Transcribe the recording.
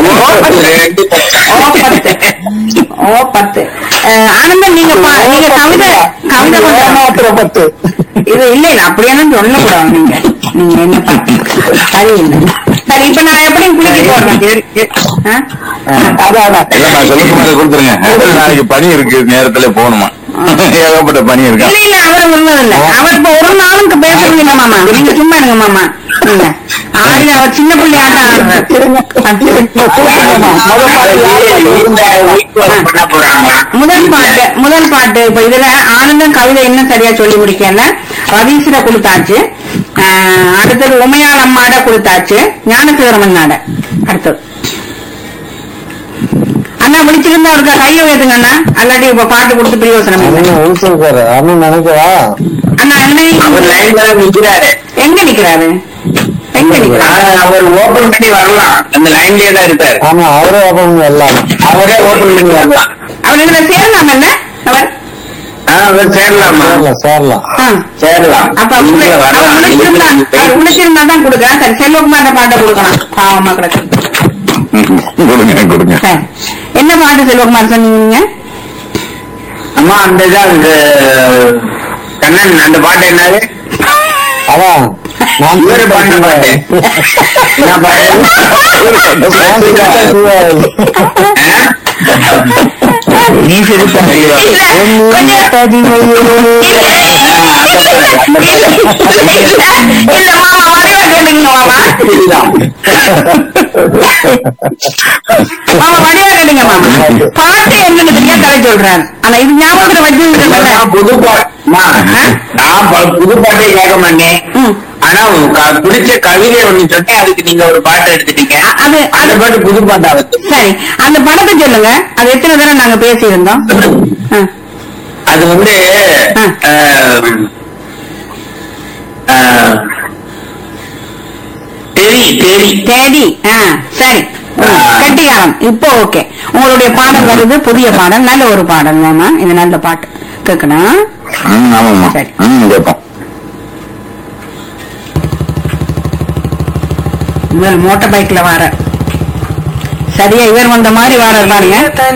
ரெண்டு ஓ பத்து ஓ பத்து அஹ், ஆனந்தன் நீங்க பா- நீங்க கவிதை கவிதை கொஞ்சம் ஏமாத்துற பத்து இது இல்ல இல்ல அப்படியெல்லாம் சொல்லக்கூடாது நீங்க நீங்க என்ன பா- சரி இல்ல சரி இப்ப நான் எப்படி குளிக்க போடுறேன் ஆ? அதான் அதான். இல்லம்மா சொல்லுங்க கொடுத்துருங்க நாளைக்கு பனி இருக்கு நேரத்துல போகணுமா ஏகப்பட்ட பனி இல்ல இருக்கா இல்ல அவர் உண்மையில்ல அவர் இப்ப ஒரு நாளும் பேசுறீங்க இல்ல மாமா நீங்க சும்மா இருங்க மாமா நீங்க ஆளுங்க அவர் சின்ன பிள்ளை ஆட்டம் ஆடுறாரு இருங்க. இருங்க, கூப்பிடுங்கம்மா. முதல் பாட்டு யார் பாட்டு? முதல் பாட்டு முதல் பாட்டு இப்ப இதுல ஆனந்தம் கவிதை என்ன சரியா சொல்லி முடிக்கல ரவீஸ்வர கொடுத்தாச்சு ஆஹ், அடுத்தது உமையாள் அம்மாட கொடுத்தாச்சு ஞானசிவரமன் நாட அடுத்தது அண்ணா விழிச்சிருந்தா அவருக்கு கையை உயர்த்துங்க அண்ணா அல்லாட்டி இப்ப பாட்டு கொடுத்து பிரயோசனம் இல்லை அண்ணன் உள்சிருக்காரு அண்ணன் நினைக்கவா அண்ணா அவர் அண்ணன் லைன்ல தான் நிக்கிறாரு எங்க நிக்கிறாரு எங்க நிக்கிறாரு அவர் ஓபன் பண்ணி வரலாம் அந்த லைன்லயே தான் இருப்பாரு ஆமா அவரே ஓபன் எல்லாம் அவரே ஓபன் பண்ணி வரலாம் அவர் இதுல சேரலாமல்ல அவர் ஆ, அவர் சேரலாமா சேரலாம் சேரலாம் ஆ. சேரலாம் அப்ப அவர் நீங்க அவர் வரலாம். விழிச்சிருந்தா அவர் விழிச்சிருந்தா தான் கொடுக்கலாம் சரி செல்வகுமார் அந்த பாட்டை கொடுக்கலாம் பாவமா கிடக்கு கொடுங்க கொடுங்க சரி. என்ன பாட்டு செல்வகுமார் சொன்னீங்க அம்மா அந்த இதான் இந்த கண்ணன் அந்த பாட்டு என்னது அதான் நான் இவரு பாடின பாட்டு என்ன பாட்டு நீ சிரிப்பா இல்ல, கொஞ்சம் இல்ல மாமா வடிவா கேட்டீங்க மாமா மாமா வடிவா கேட்டீங்க மாமா பாட்டு என்னன்னு தெரியா கதை சொல்றாரு ஆனா இது ஞாபகத்துல வச்சு நான் புது பாட்டுமா நான் ப- புது பாட்டே கேட்க மாட்டேன் ம். ஆனா க- பிடிச்ச கவிதை ஒண்ணு சொன்னேன் அதுக்கு நீங்க ஒரு பாட்டு எடுத்துட்டீங்க அ- அது அந்த அது பாட்டு புது பாட்டா வந்து சரி அந்த படத்தை சொல்லுங்க அது எத்தனை தடவை நாங்க பேசியிருந்தோம் ஆ. அது வந்து ஆ. ஆம், ஆ, தெரி தெரி தேடி ஆ சரி ம், கெட்டிக்காரன் இப்போ ஓகே உங்களுடைய பாடல் வருது புதிய பாடல் நல்ல ஒரு பாடல் மாமா இது நல்ல பாட்டு கேட்கணும் ஆமாமா சரி. கேட்போம் இவர் மோட்டார் பைக்ல வார சரியா இவர் வந்த மாதிரி வார பாருங்க